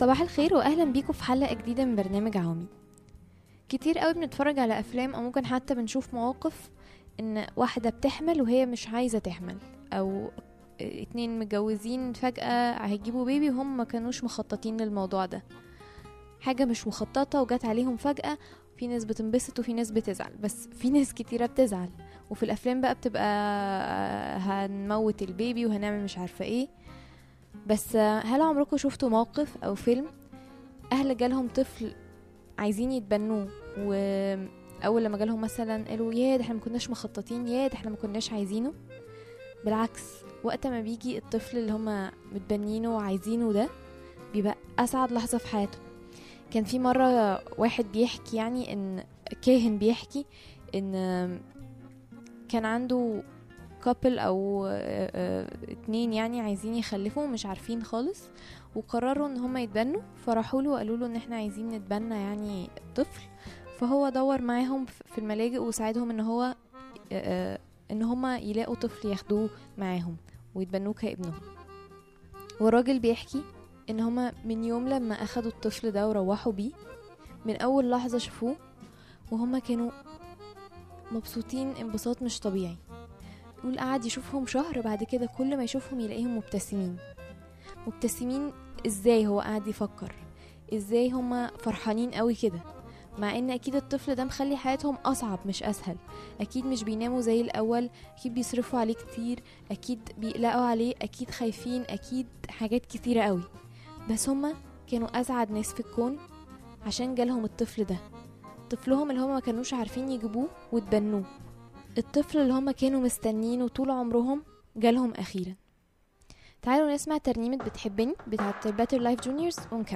صباح الخير واهلا بيكم في حلقه جديده من برنامج عوامي كتير قوي بنتفرج على افلام او ممكن حتى بنشوف مواقف ان واحده بتحمل وهي مش عايزه تحمل او اتنين متجوزين فجاه هيجيبوا بيبي وهم ما كانوش مخططين للموضوع ده حاجه مش مخططه وجات عليهم فجاه في ناس بتنبسط وفي ناس بتزعل بس في ناس كتيره بتزعل وفي الافلام بقى بتبقى هنموت البيبي وهنعمل مش عارفه ايه بس هل عمركم شفتوا موقف او فيلم اهل جالهم طفل عايزين يتبنوه واول لما جالهم مثلا قالوا يا ده احنا ما كناش مخططين يا ده احنا ما كناش عايزينه بالعكس وقت ما بيجي الطفل اللي هما متبنينه وعايزينه ده بيبقى اسعد لحظه في حياته كان في مره واحد بيحكي يعني ان كاهن بيحكي ان كان عنده كابل او اتنين يعني عايزين يخلفوا مش عارفين خالص وقرروا ان هما يتبنوا فراحوا له وقالوا له ان احنا عايزين نتبنى يعني طفل فهو دور معاهم في الملاجئ وساعدهم ان هو ان هما يلاقوا طفل ياخدوه معاهم ويتبنوه كابنهم والراجل بيحكي ان هما من يوم لما اخدوا الطفل ده وروحوا بيه من اول لحظة شافوه وهما كانوا مبسوطين انبساط مش طبيعي يقول قعد يشوفهم شهر بعد كده كل ما يشوفهم يلاقيهم مبتسمين مبتسمين ازاي هو قاعد يفكر ازاي هما فرحانين قوي كده مع ان اكيد الطفل ده مخلي حياتهم اصعب مش اسهل اكيد مش بيناموا زي الاول اكيد بيصرفوا عليه كتير اكيد بيقلقوا عليه اكيد خايفين اكيد حاجات كتيرة قوي بس هما كانوا اسعد ناس في الكون عشان جالهم الطفل ده طفلهم اللي هما ما كانوش عارفين يجيبوه وتبنوه الطفل اللي هما كانوا مستنينه طول عمرهم جالهم أخيرا تعالوا نسمع ترنيمة بتحبني بتاعت باتر لايف جونيورز ونكمل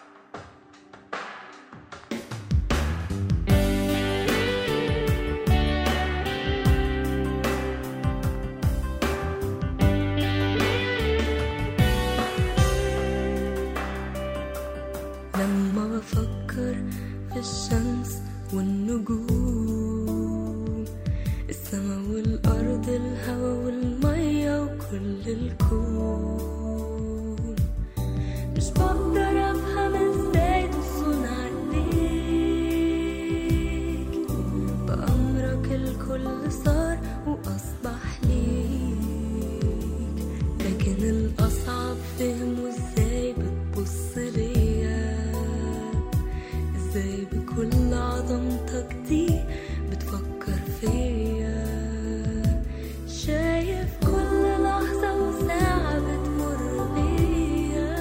لما بفكر في الشمس والنجوم السما والأرض الهوا والمية وكل الكون مش بقدر أفهم ازاي تصون عليك بأمرك الكل صار وأصبح ليك لكن الأصعب فهمه ازاي بتبص ليا ازاي بكل عظمتك دي بتفكر فيا شايف كل لحظة وساعة بتمر بيا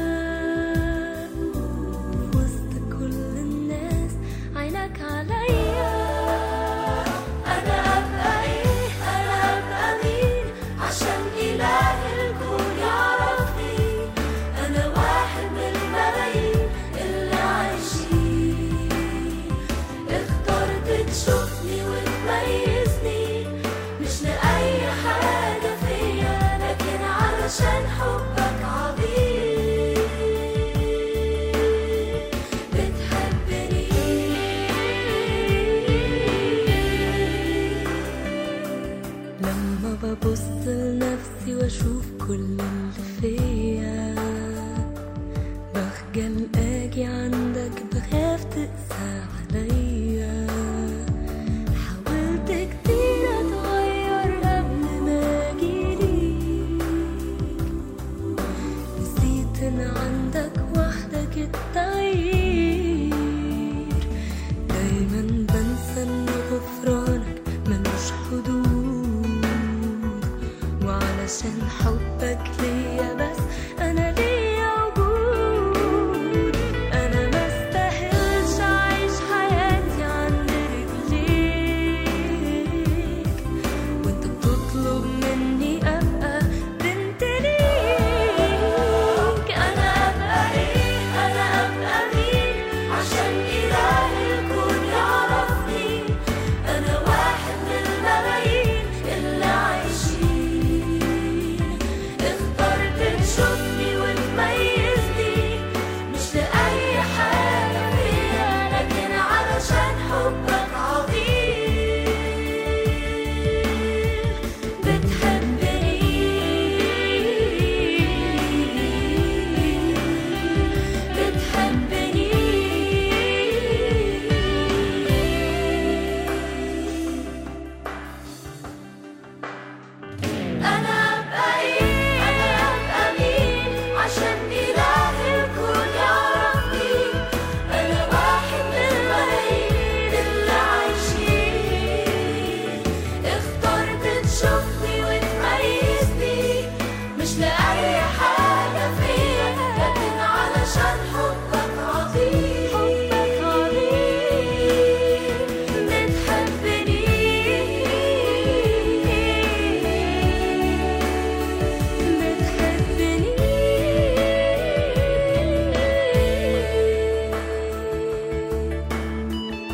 في وسط كل الناس عينك عليا أنا أبقى إيه أنا أبقى مين عشان إله الكون يعرفني أنا واحد من الملايين اللي عايشين اخترت تشوفني وتميزني مش لأي حاجة فيا لكن علشان حبك عظيم بتحبني لما ببص لنفسي واشوف كل اللي فيا بخجل اجي عندك بخاف تقسى عليا حاولت كتير اتغير قبل ما اجيليك نسيت ان عندك وحدك التغيير دايما بنسى ان غفرانك ملوش حدود وعلشان حبك ليا بس انا ليا وجود انا ما استاهلش اعيش حياتي عند رجليك وانت بتطلب مني ابقى بنت ليك انا ابقى ايه انا ابقى مين عشان اله الكون يعرفني انا واحد من الملايين اللي عايشين عشان حبك عظيم حبك عظيم بتحبني بتحبني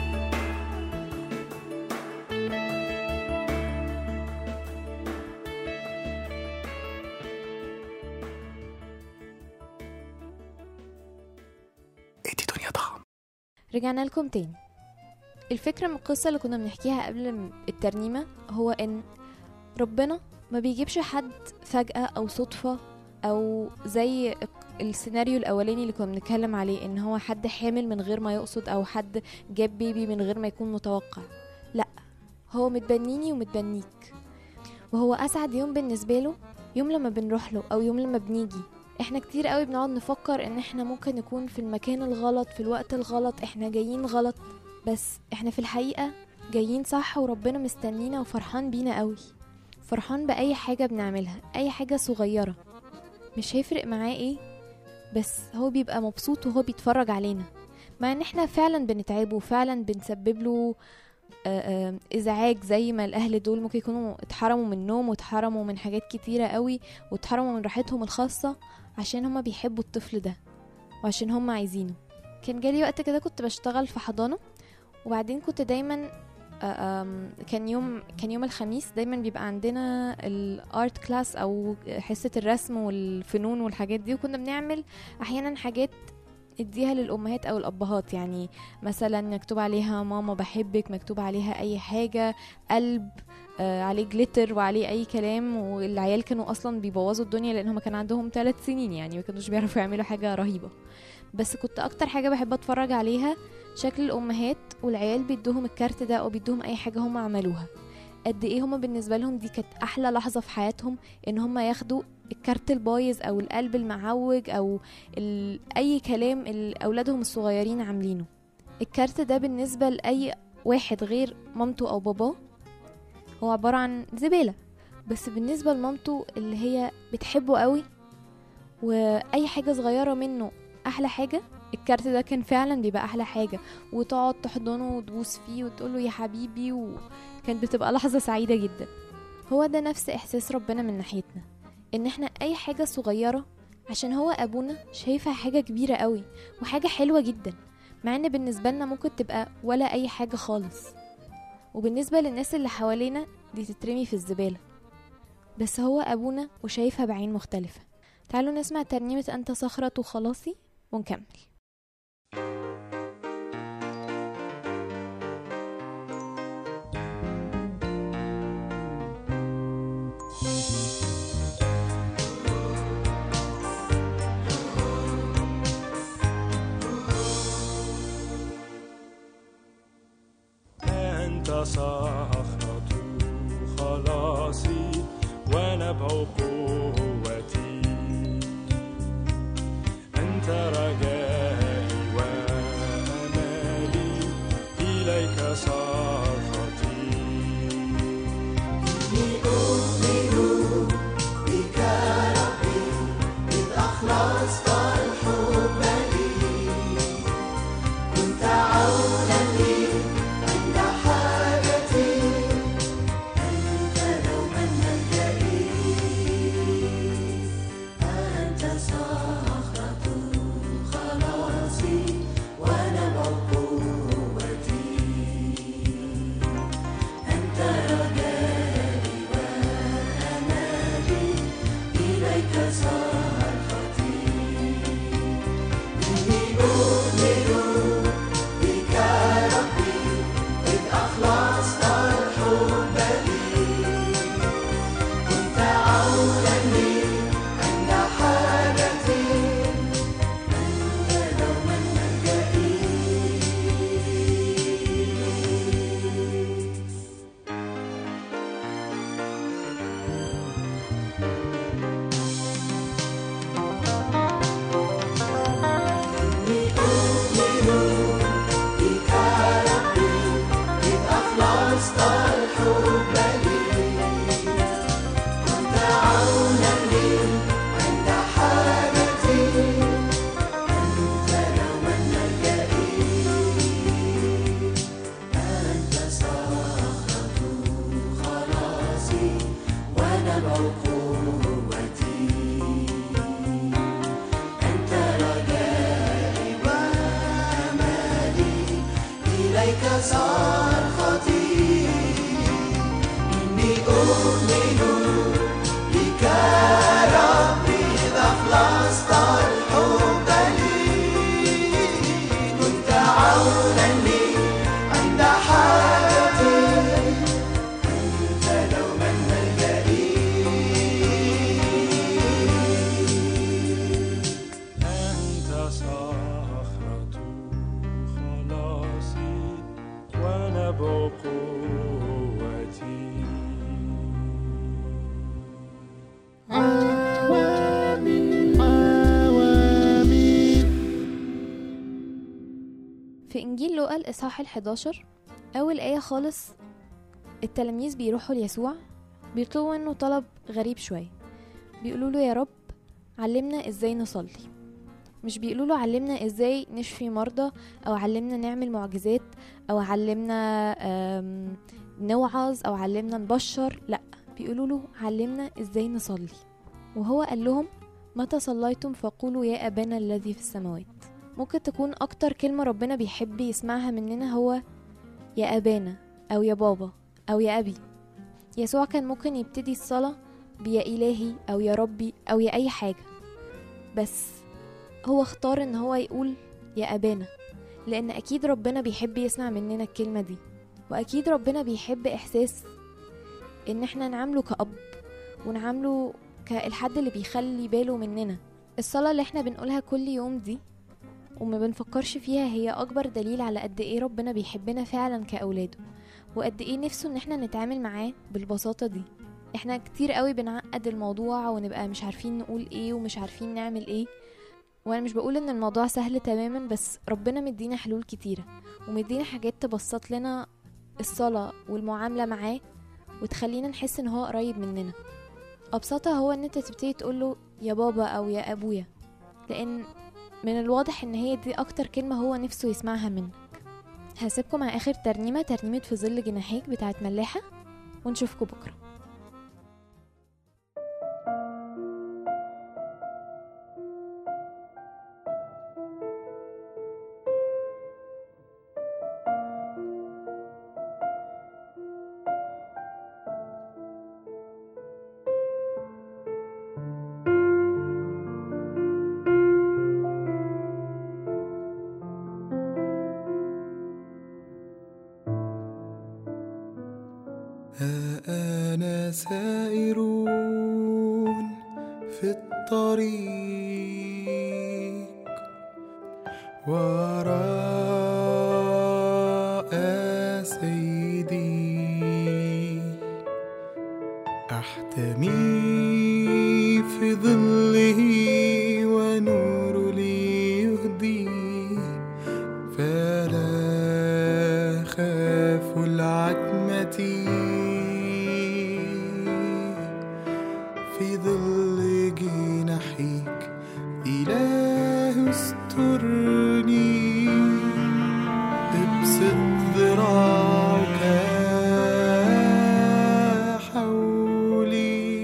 ادي دنيا طعم رجعنا لكم تاني الفكرة من القصة اللي كنا بنحكيها قبل م- الترنيمة هو ان ربنا ما بيجيبش حد فجأة او صدفة او زي السيناريو الاولاني اللي كنا بنتكلم عليه ان هو حد حامل من غير ما يقصد او حد جاب بيبي من غير ما يكون متوقع لا هو متبنيني ومتبنيك وهو اسعد يوم بالنسبة له يوم لما بنروح له او يوم لما بنيجي احنا كتير قوي بنقعد نفكر ان احنا ممكن نكون في المكان الغلط في الوقت الغلط احنا جايين غلط بس احنا في الحقيقة جايين صح وربنا مستنينا وفرحان بينا قوي فرحان بأي حاجة بنعملها أي حاجة صغيرة مش هيفرق معاه ايه بس هو بيبقى مبسوط وهو بيتفرج علينا مع ان احنا فعلا بنتعبه وفعلا بنسبب له آه، آه، ازعاج زي ما الاهل دول ممكن يكونوا اتحرموا من النوم واتحرموا من حاجات كتيرة قوي واتحرموا من راحتهم الخاصة عشان هما بيحبوا الطفل ده وعشان هما عايزينه كان جالي وقت كده كنت بشتغل في حضانة وبعدين كنت دايما آه، آم، كان يوم كان يوم الخميس دايما بيبقى عندنا الارت كلاس او حصة الرسم والفنون والحاجات دي وكنا بنعمل احيانا حاجات نديها للامهات او الابهات يعني مثلا مكتوب عليها ماما بحبك مكتوب عليها اي حاجة قلب آه، عليه جليتر وعليه اي كلام والعيال كانوا اصلا بيبوظوا الدنيا لان هم كان عندهم ثلاث سنين يعني ما كانوش بيعرفوا يعملوا حاجه رهيبه بس كنت اكتر حاجه بحب اتفرج عليها شكل الامهات والعيال بيدوهم الكارت ده او بيدوهم اي حاجه هم عملوها قد ايه هما بالنسبه لهم دي كانت احلى لحظه في حياتهم ان هما ياخدوا الكارت البايظ او القلب المعوج او ال... اي كلام اللي اولادهم الصغيرين عاملينه الكارت ده بالنسبه لاي واحد غير مامته او باباه هو عباره عن زباله بس بالنسبه لمامته اللي هي بتحبه قوي واي حاجه صغيره منه احلى حاجه الكارت ده كان فعلا بيبقى احلى حاجه وتقعد تحضنه وتبوس فيه وتقوله يا حبيبي وكانت بتبقى لحظه سعيده جدا هو ده نفس احساس ربنا من ناحيتنا ان احنا اي حاجه صغيره عشان هو ابونا شايفها حاجه كبيره قوي وحاجه حلوه جدا مع ان بالنسبه لنا ممكن تبقى ولا اي حاجه خالص وبالنسبه للناس اللي حوالينا دي تترمي في الزباله بس هو ابونا وشايفها بعين مختلفه تعالوا نسمع ترنيمه انت صخره خلاصي ونكمل أنت صخرة خلاصي ونبع قوتي أنت رجائي وأمالي إليك صرفتي أنت صخرة إليك صرختي إني أؤمن بك ربي إذا أخلصت الحب لي كنت عونا لي عند حاجتي أنت دوما ملجئي أنت صخرة خلاصي ونبع قوتي في إنجيل لوقا الإصحاح الحداشر أول آية خالص التلاميذ بيروحوا ليسوع بيطلبوا منه طلب غريب شوية بيقولوا له يا رب علمنا ازاي نصلي مش بيقولوا له علمنا ازاي نشفي مرضى او علمنا نعمل معجزات او علمنا آم، نوعظ او علمنا نبشر لا بيقولوا له علمنا ازاي نصلي وهو قال لهم متى صليتم فقولوا يا ابانا الذي في السماوات ممكن تكون اكتر كلمة ربنا بيحب يسمعها مننا هو يا ابانا او يا بابا او يا ابي يسوع كان ممكن يبتدي الصلاة بيا إلهي أو يا ربي أو يا أي حاجة بس هو اختار إن هو يقول يا أبانا لأن أكيد ربنا بيحب يسمع مننا الكلمة دي وأكيد ربنا بيحب إحساس إن إحنا نعامله كأب ونعامله كالحد اللي بيخلي باله مننا الصلاة اللي إحنا بنقولها كل يوم دي وما بنفكرش فيها هي أكبر دليل على قد إيه ربنا بيحبنا فعلا كأولاده وقد إيه نفسه إن إحنا نتعامل معاه بالبساطة دي احنا كتير قوي بنعقد الموضوع ونبقى مش عارفين نقول ايه ومش عارفين نعمل ايه وانا مش بقول ان الموضوع سهل تماما بس ربنا مدينا حلول كتيرة ومدينا حاجات تبسط لنا الصلاة والمعاملة معاه وتخلينا نحس ان هو قريب مننا ابسطها هو ان انت تبتدي تقوله يا بابا او يا ابويا لان من الواضح ان هي دي اكتر كلمة هو نفسه يسمعها منك هسيبكم مع اخر ترنيمة ترنيمة في ظل جناحيك بتاعت ملاحة ونشوفكم بكره ها أنا سائرون في الطريق وراء سيدي أحتمي في ظله ونور لي يهدي فلا خاف العتمة في ظل جناحيك إله استرني ابسط ذراعك حولي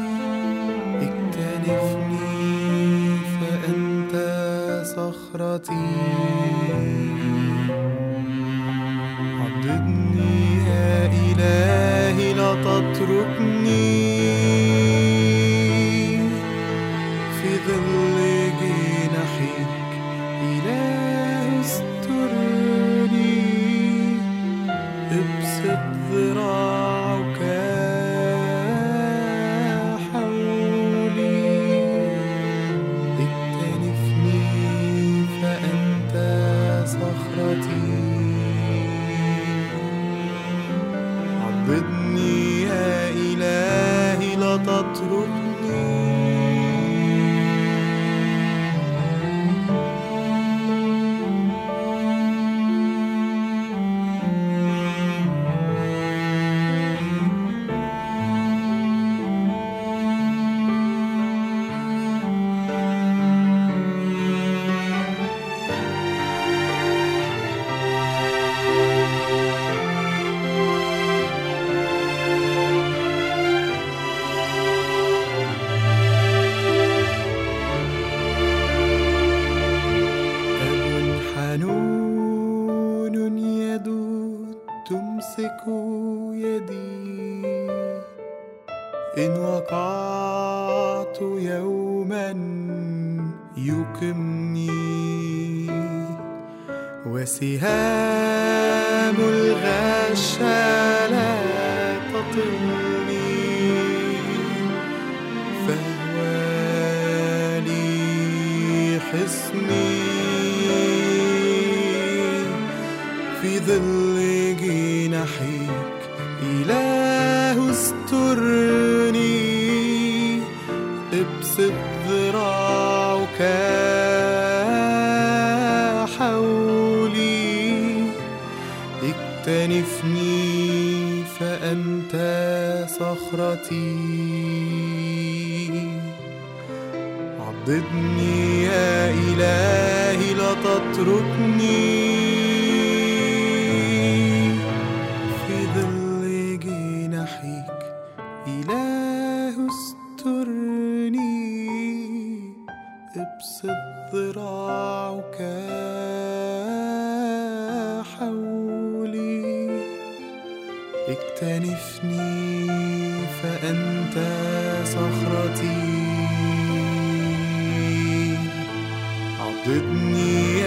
اكتنفني فأنت صخرتي عضدني يا إلهي لا تتركني في ظل جناحيك إله استرني ابسط ذراعك حولي اكتنفني فأنت صخرتي عضدني يا إلهي لا تتركني إن وقعت يوما يقمني وسهام الغش لا تطلني فهو لي حصني في ظل جناحيك إله استرني ابسط ذراعك حولي اكتنفني فأنت صخرتي عضدني يا إلهي لا تتركني في ظل جناحيك إله استرني ابسط ذراعك حولي اكتنفني فأنت صخرتي عضدني